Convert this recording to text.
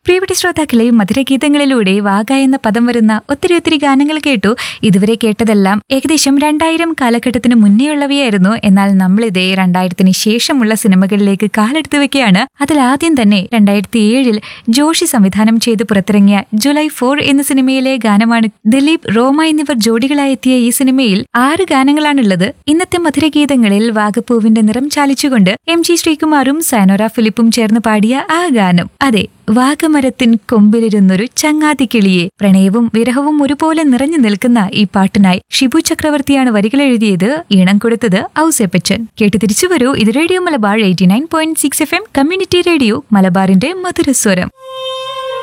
പ്രിയപ്പെട്ട ശ്രോതാക്കളെ മധുരഗീതങ്ങളിലൂടെ വാഗ എന്ന പദം വരുന്ന ഒത്തിരി ഒത്തിരി ഗാനങ്ങൾ കേട്ടു ഇതുവരെ കേട്ടതെല്ലാം ഏകദേശം രണ്ടായിരം കാലഘട്ടത്തിന് മുന്നേയുള്ളവയായിരുന്നു എന്നാൽ നമ്മളിതേ രണ്ടായിരത്തിന് ശേഷമുള്ള സിനിമകളിലേക്ക് കാലെടുത്ത് വെക്കുകയാണ് അതിൽ ആദ്യം തന്നെ രണ്ടായിരത്തി ഏഴിൽ ജോഷി സംവിധാനം ചെയ്ത് പുറത്തിറങ്ങിയ ജൂലൈ ഫോർ എന്ന സിനിമയിലെ ഗാനമാണ് ദിലീപ് റോമ എന്നിവർ ജോഡികളായെത്തിയ ഈ സിനിമയിൽ ആറ് ഗാനങ്ങളാണുള്ളത് ഇന്നത്തെ മധുരഗീതങ്ങളിൽ വാഗപ്പൂവിന്റെ നിറം ചാലിച്ചുകൊണ്ട് എം ജി ശ്രീകുമാറും സയനോര ഫിലിപ്പും ചേർന്ന് പാടിയ ആ ഗാനം അതെ വാഗമരത്തിൻ കൊമ്പിലിരുന്നൊരു ചങ്ങാതി കിളിയെ പ്രണയവും വിരഹവും ഒരുപോലെ നിറഞ്ഞു നിൽക്കുന്ന ഈ പാട്ടിനായി ഷിബു ചക്രവർത്തിയാണ് വരികൾ എഴുതിയത് ഈണം കൊടുത്തത് ഔസേപ്പച്ചൻ കേട്ട് തിരിച്ചു വരൂ ഇത് radio Malabar eighty nine point six F M community radio മലബാറിന്റെ മധുരസ്വരം